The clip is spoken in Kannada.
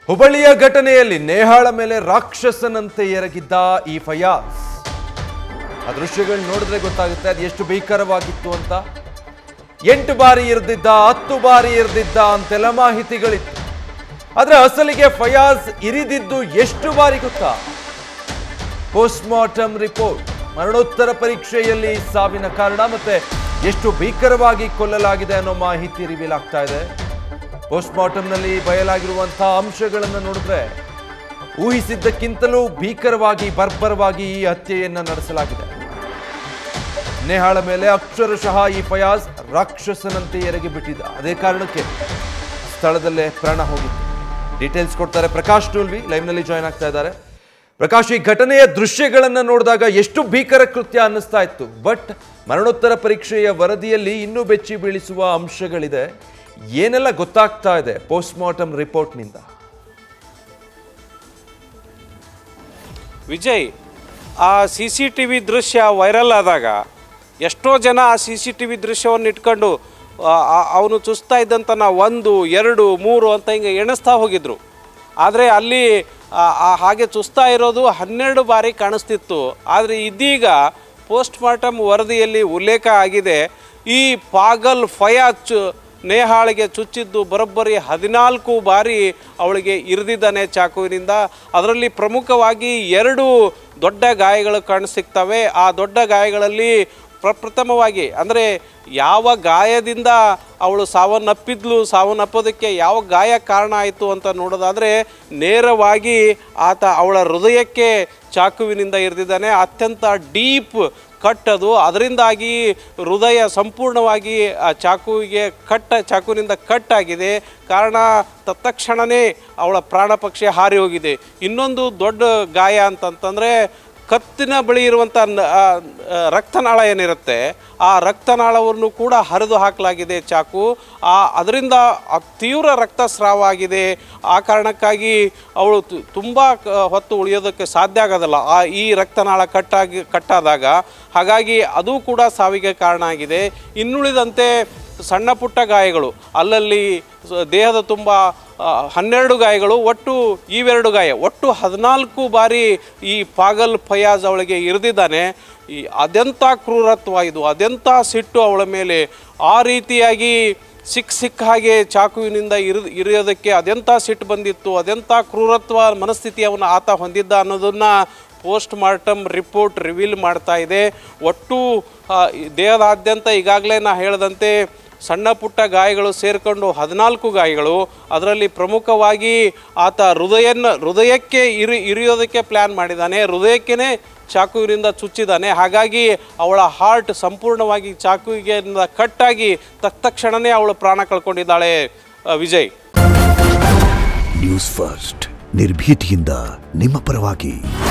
ಹುಬ್ಬಳ್ಳಿಯ ಘಟನೆಯಲ್ಲಿ ನೇಹಾಳ ಮೇಲೆ ರಾಕ್ಷಸನಂತೆ ಎರಗಿದ್ದ ಈ ಫಯಾಜ್ ಆ ದೃಶ್ಯಗಳು ನೋಡಿದ್ರೆ ಗೊತ್ತಾಗುತ್ತೆ ಅದು ಎಷ್ಟು ಭೀಕರವಾಗಿತ್ತು ಅಂತ ಎಂಟು ಬಾರಿ ಇರ್ದಿದ್ದ ಹತ್ತು ಬಾರಿ ಇರ್ದಿದ್ದ ಅಂತೆಲ್ಲ ಮಾಹಿತಿಗಳಿತ್ತು ಆದ್ರೆ ಅಸಲಿಗೆ ಫಯಾಜ್ ಇರಿದಿದ್ದು ಎಷ್ಟು ಬಾರಿ ಗೊತ್ತಾ ಪೋಸ್ಟ್ ಮಾರ್ಟಮ್ ರಿಪೋರ್ಟ್ ಮರಣೋತ್ತರ ಪರೀಕ್ಷೆಯಲ್ಲಿ ಸಾವಿನ ಕಾರಣ ಮತ್ತೆ ಎಷ್ಟು ಭೀಕರವಾಗಿ ಕೊಲ್ಲಲಾಗಿದೆ ಅನ್ನೋ ಮಾಹಿತಿ ರಿವೀಲ್ ಆಗ್ತಾ ಇದೆ ಪೋಸ್ಟ್ ಮಾರ್ಟಮ್ನಲ್ಲಿ ಬಯಲಾಗಿರುವಂತಹ ಅಂಶಗಳನ್ನು ನೋಡಿದ್ರೆ ಊಹಿಸಿದ್ದಕ್ಕಿಂತಲೂ ಭೀಕರವಾಗಿ ಬರ್ಬರವಾಗಿ ಈ ಹತ್ಯೆಯನ್ನ ನಡೆಸಲಾಗಿದೆ ನೇಹಾಳ ಮೇಲೆ ಅಕ್ಷರಶಃ ಈ ಫಯಾಜ್ ರಾಕ್ಷಸನಂತೆ ಎರಗಿ ಬಿಟ್ಟಿದ್ದ ಅದೇ ಕಾರಣಕ್ಕೆ ಸ್ಥಳದಲ್ಲೇ ಪ್ರಾಣ ಹೋಗಿತ್ತು ಡೀಟೇಲ್ಸ್ ಕೊಡ್ತಾರೆ ಪ್ರಕಾಶ್ ಟೂಲ್ವಿ ಲೈವ್ನಲ್ಲಿ ಜಾಯ್ನ್ ಆಗ್ತಾ ಇದ್ದಾರೆ ಪ್ರಕಾಶ್ ಈ ಘಟನೆಯ ದೃಶ್ಯಗಳನ್ನ ನೋಡಿದಾಗ ಎಷ್ಟು ಭೀಕರ ಕೃತ್ಯ ಅನ್ನಿಸ್ತಾ ಇತ್ತು ಬಟ್ ಮರಣೋತ್ತರ ಪರೀಕ್ಷೆಯ ವರದಿಯಲ್ಲಿ ಇನ್ನೂ ಬೆಚ್ಚಿ ಬೀಳಿಸುವ ಅಂಶಗಳಿದೆ ಏನೆಲ್ಲ ಗೊತ್ತಾಗ್ತಾ ಇದೆ ಪೋಸ್ಟ್ ಮಾರ್ಟಮ್ ರಿಪೋರ್ಟ್ನಿಂದ ವಿಜಯ್ ಆ ಸಿ ಸಿ ಟಿ ವಿ ದೃಶ್ಯ ವೈರಲ್ ಆದಾಗ ಎಷ್ಟೋ ಜನ ಆ ಸಿ ಸಿ ಟಿ ವಿ ದೃಶ್ಯವನ್ನು ಇಟ್ಕೊಂಡು ಅವನು ಚುಸ್ತಾ ಇದ್ದಂತನ ಒಂದು ಎರಡು ಮೂರು ಅಂತ ಹಿಂಗೆ ಎಣಿಸ್ತಾ ಹೋಗಿದ್ರು ಆದರೆ ಅಲ್ಲಿ ಆ, ಆ ಹಾಗೆ ಚುಸ್ತಾ ಇರೋದು ಹನ್ನೆರಡು ಬಾರಿ ಕಾಣಿಸ್ತಿತ್ತು ಆದರೆ ಇದೀಗ ಪೋಸ್ಟ್ ಮಾರ್ಟಮ್ ವರದಿಯಲ್ಲಿ ಉಲ್ಲೇಖ ಆಗಿದೆ ಈ ಪಾಗಲ್ ಫಯಾಜ್ ನೇಹಾಳಿಗೆ ಚುಚ್ಚಿದ್ದು ಬರೋಬ್ಬರಿ ಹದಿನಾಲ್ಕು ಬಾರಿ ಅವಳಿಗೆ ಇರಿದಿದ್ದಾನೆ ಚಾಕುವಿನಿಂದ ಅದರಲ್ಲಿ ಪ್ರಮುಖವಾಗಿ ಎರಡು ದೊಡ್ಡ ಗಾಯಗಳು ಕಾಣಿಸಿಕ್ತವೆ ಆ ದೊಡ್ಡ ಗಾಯಗಳಲ್ಲಿ ಪ್ರಪ್ರಥಮವಾಗಿ ಅಂದರೆ ಯಾವ ಗಾಯದಿಂದ ಅವಳು ಸಾವನ್ನಪ್ಪಿದ್ಲು ಸಾವನ್ನಪ್ಪೋದಕ್ಕೆ ಯಾವ ಗಾಯ ಕಾರಣ ಆಯಿತು ಅಂತ ನೋಡೋದಾದರೆ ನೇರವಾಗಿ ಆತ ಅವಳ ಹೃದಯಕ್ಕೆ ಚಾಕುವಿನಿಂದ ಇರಿದಿದ್ದಾನೆ ಅತ್ಯಂತ ಡೀಪ್ ಕಟ್ ಅದು ಅದರಿಂದಾಗಿ ಹೃದಯ ಸಂಪೂರ್ಣವಾಗಿ ಆ ಚಾಕುವಿಗೆ ಕಟ್ಟ ಚಾಕುವಿನಿಂದ ಕಟ್ ಆಗಿದೆ ಕಾರಣ ತತ್ಕ್ಷಣವೇ ಅವಳ ಪ್ರಾಣ ಪಕ್ಷಿ ಹಾರಿ ಹೋಗಿದೆ ಇನ್ನೊಂದು ದೊಡ್ಡ ಗಾಯ ಅಂತಂತಂದರೆ ಕತ್ತಿನ ಬಳಿ ಇರುವಂಥ ನ- ಆ, ಆ, ರಕ್ತನಾಳ ಏನಿರುತ್ತೆ ಆ ರಕ್ತನಾಳವನ್ನು ಕೂಡ ಹರಿದು ಹಾಕಲಾಗಿದೆ ಚಾಕು ಆ ಅದರಿಂದ ಅ- ತೀವ್ರ ರಕ್ತಸ್ರಾವ ಆಗಿದೆ ಆ ಕಾರಣಕ್ಕಾಗಿ ಅವಳು ತು- ತುಂಬ ಕ- ಹೊತ್ತು ಉಳಿಯೋದಕ್ಕೆ ಸಾಧ್ಯ ಆಗೋದಿಲ್ಲ ಆ ಈ ರಕ್ತನಾಳ ಕಟ್ಟಾಗಿ ಕಟ್ಟಾದಾಗ ಹಾಗಾಗಿ ಅದು ಕೂಡ ಸಾವಿಗೆ ಕಾರಣ ಆಗಿದೆ ಇನ್ನುಳಿದಂತೆ ಸಣ್ಣ ಪುಟ್ಟ ಗಾಯಗಳು ಅಲ್ಲಲ್ಲಿ ಸ- ದೇಹದ ತುಂಬ ಆ, ಹನ್ನೆರಡು ಗಾಯಗಳು ಒಟ್ಟು ಇವೆರಡು ಗಾಯ ಒಟ್ಟು ಹದಿನಾಲ್ಕು ಬಾರಿ ಈ ಪಾಗಲ್ ಫಯಾಜ್ ಅವಳಿಗೆ ಇರಿದಿದ್ದಾನೆ ಈ ಅದೆಂಥ ಕ್ರೂರತ್ವ ಇದು ಅದೆಂಥ ಸಿಟ್ಟು ಅವಳ ಮೇಲೆ ಆ ರೀತಿಯಾಗಿ ಸಿಕ್ಕ ಸಿಕ್ಕ ಹಾಗೆ ಚಾಕುವಿನಿಂದ ಇರಿದು ಇರಿಯೋದಕ್ಕೆ ಅದೆಂಥ ಸಿಟ್ಟು ಬಂದಿತ್ತು ಅದೆಂಥ ಕ್ರೂರತ್ವ ಮನಸ್ಥಿತಿ ಅವನು ಆತ ಹೊಂದಿದ್ದ ಅನ್ನೋದನ್ನು ಪೋಸ್ಟ್ ಮಾರ್ಟಮ್ ರಿಪೋರ್ಟ್ ರಿವೀಲ್ ಮಾಡ್ತಾ ಇದೆ ಒಟ್ಟು ಆ, ಈ ದೇಹದಾದ್ಯಂತ ಈಗಾಗಲೇ ನಾ ಹೇಳಿದಂತೆ ಸಣ್ಣ ಪುಟ್ಟ ಗಾಯಗಳು ಸೇರಿಕೊಂಡು ಹದಿನಾಲ್ಕು ಗಾಯಗಳು ಅದರಲ್ಲಿ ಪ್ರಮುಖವಾಗಿ ಆತ ಹೃದಯನ ಹೃದಯಕ್ಕೆ ಇರಿ ಇರಿಯೋದಕ್ಕೆ ಪ್ಲ್ಯಾನ್ ಮಾಡಿದ್ದಾನೆ ಹೃದಯಕ್ಕೇ ಚಾಕುವಿನಿಂದ ಚುಚ್ಚಿದ್ದಾನೆ ಹಾಗಾಗಿ ಅವಳ ಹಾರ್ಟ್ ಸಂಪೂರ್ಣವಾಗಿ ಚಾಕುವಿಗೆ ಕಟ್ಟಾಗಿ ತತ್ಕ್ಷಣವೇ ಅವಳು ಪ್ರಾಣ ಕಳ್ಕೊಂಡಿದ್ದಾಳೆ ಆ, ವಿಜಯ್ ನ್ಯೂಸ್ ಫಸ್ಟ್ ನಿರ್ಭೀತಿಯಿಂದ ನಿಮ್ಮ ಪರವಾಗಿ